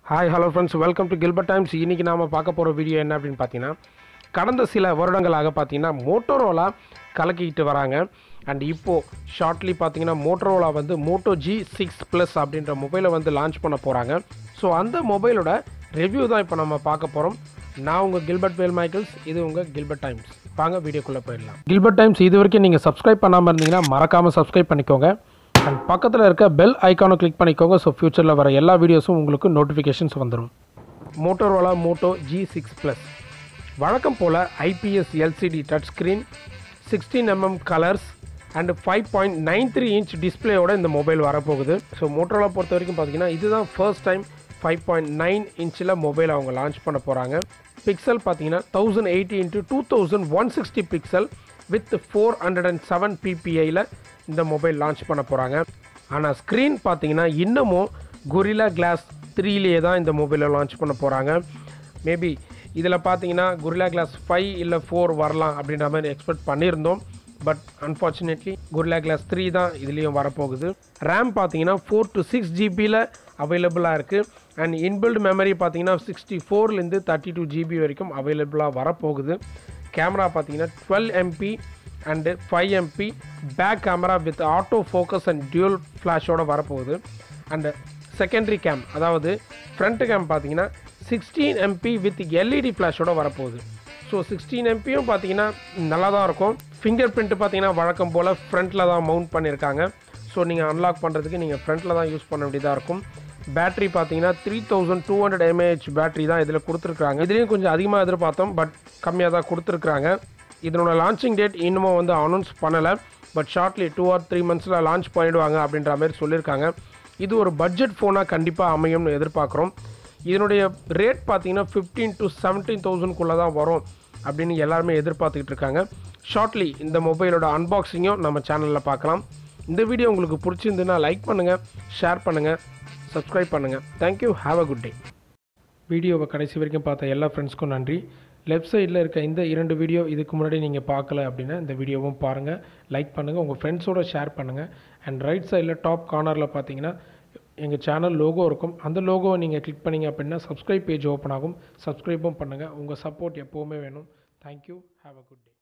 hi hello friends welcome to Gilbert Times இன்றைக்கி நாம் பார்க்க போகிற வீடியோ என்ன அப்படின்னு பார்த்தீங்கன்னா கடந்த சில வருடங்களாக பார்த்தீங்கன்னா மோட்டோரோலா கலக்கிக்கிட்டு வராங்க அண்ட் இப்போது ஷார்ட்லி பார்த்தீங்கன்னா மோட்டோரோலா வந்து மோட்டோ ஜி சிக்ஸ் ப்ளஸ் அப்படின்ற மொபைலை வந்து லான்ச் பண்ண போகிறாங்க ஸோ அந்த மொபைலோட ரிவ்யூ தான் இப்போ நம்ம பார்க்க போகிறோம் நான் உங்கள் கில்பர்ட் வேல் மைக்கேல்ஸ் இது உங்கள் கில்பர்ட் டைம்ஸ் வாங்க வீடியோக்குள்ளே போயிடலாம் கில்பர்ட் டைம்ஸ் இது வரைக்கும் நீங்கள் சப்ஸ்கிரைப் பண்ணாமல் இருந்தீங்கன்னா மறக்காமல் சப்ஸ்கிரைப் பண்ணிக்கோங்க அண்ட் பக்கத்தில் இருக்க பெல் ஐக்கானை கிளிக் பண்ணிக்கோங்க ஸோ ஃப்யூச்சரில் வர எல்லா வீடியோஸும் உங்களுக்கு நோட்டிஃபிகேஷன்ஸ் வந்துடும் Motorola Moto G six plus வழக்கம் போல் IPS LCD touch screen sixteen MM colours and five point nine three inch டிஸ்பிளேயோட இந்த மொபைல் வரப்போகுது ஸோ மோட்டோரோலா பொறுத்த வரைக்கும் பார்த்தீங்கன்னா இதுதான் first time five point nine இன்ச்சில் மொபைல் அவங்க லான்ச் பண்ண போகிறாங்க பிக்சல் பார்த்தீங்கன்னா thousand eighty into two thousand one sixty pixel with four hundred and seven பிபிஐயில் இந்த மொபைல் லான்ச் பண்ண போகிறாங்க ஆனால் ஸ்க்ரீன் பார்த்தீங்கன்னா இன்னமும் கொரில்லா கிளாஸ் த்ரீலேயே தான் இந்த மொபைலை லான்ச் பண்ண போகிறாங்க மேபி இதில் பார்த்தீங்கன்னா கொரில்லா கிளாஸ் ஃபைவ் இல்லை ஃபோர் வரலாம் அப்படின்ற மாதிரி எக்ஸ்பெக்ட் பண்ணியிருந்தோம் but unfortunately Gorilla Glass three தான் இதுலேயும் வரப்போகுது ரேம் பார்த்தீங்கன்னா ஃபோர் டு சிக்ஸ் ஜிபியில் அவைலபிளாக இருக்குது அண்ட் இன்பில்ட் மெமரி பார்த்தீங்கன்னா சிக்ஸ்டி ஃபோர்லேருந்து தேர்ட்டி டூ ஜிபி வரைக்கும் அவைலபிளாக வரப்போகுது கேமரா பார்த்தீங்கன்னா twelve MP and five MP back camera with auto focus and dual ஃப்ளாஷோட வரப்போகுது அண்டு செகண்டரி கேம் அதாவது ஃப்ரண்ட் கேம் பார்த்தீங்கன்னா சிக்ஸ்டீன் எம்பி வித் எல்இடி ஃப்ளாஷோட வரப்போகுது ஸோ சிக்ஸ்டீன் எம்பியும் பார்த்தீங்கன்னா நல்லா தான் இருக்கும் ஃபிங்கர் பிரிண்ட் பார்த்தீங்கன்னா வழக்கம் போல் ஃப்ரண்ட்டில் தான் மவுண்ட் பண்ணியிருக்காங்க ஸோ நீங்கள் அன்லாக் பண்ணுறதுக்கு நீங்கள் ஃப்ரண்ட்டில் தான் யூஸ் பண்ண வேண்டியதாக இருக்கும் பேட்டரி பார்த்தீங்கன்னா three thousand two hundred mAh battery தான் இதில் கொடுத்துருக்காங்க இதுலேயும் கொஞ்சம் அதிகமாக எதிர்பார்த்தோம் பட் கம்மியாக தான் கொடுத்துருக்குறாங்க இதனோட லான்ச்சிங் டேட் இன்னமும் வந்து அனௌன்ஸ் பண்ணலை but shortly two or three மந்த்ஸில் லான்ச் பண்ணிடுவாங்க அப்படின்ற மாதிரி சொல்லியிருக்காங்க இது ஒரு பட்ஜெட் ஃபோனாக கண்டிப்பாக அமையும்னு எதிர்பார்க்குறோம் இதனுடைய ரேட் பார்த்தீங்கன்னா ஃபிஃப்டீன் டு செவன்டீன் தௌசண்ட்குள்ளே தான் வரும் அப்படின்னு எல்லாருமே எதிர்பார்த்துக்கிட்டு இருக்காங்க ஷார்ட்லி இந்த மொபைலோட அன்பாக்சிங்கும் நம்ம சேனலில் பார்க்கலாம் இந்த வீடியோ உங்களுக்கு பிடிச்சிருந்துன்னா லைக் பண்ணுங்கள் ஷேர் பண்ணுங்கள் சப்ஸ்கிரைப் பண்ணுங்கள் thank you have a good day வீடியோவை கடைசி வரைக்கும் பார்த்த எல்லா ஃப்ரெண்ட்ஸ்க்கும் நன்றி லெஃப்ட் சைடில் இருக்க இந்த இரண்டு வீடியோ இதுக்கு முன்னாடி நீங்கள் பார்க்கல அப்படின்னா இந்த வீடியோவும் பாருங்கள் லைக் பண்ணுங்கள் உங்கள் ஃப்ரெண்ட்ஸோட ஷேர் பண்ணுங்கள் அண்ட் ரைட் சைடில் டாப் கார்னரில் பார்த்தீங்கன்னா எங்கள் சேனல் லோகோ இருக்கும் அந்த லோகோவை நீங்கள் கிளிக் பண்ணீங்க அப்படின்னா சப்ஸ்கிரைப் பேஜ் ஓப்பன் ஆகும் சப்ஸ்கிரைப்பும் பண்ணுங்கள் உங்கள் சப்போர்ட் எப்போவுமே வேணும் thank you have a good day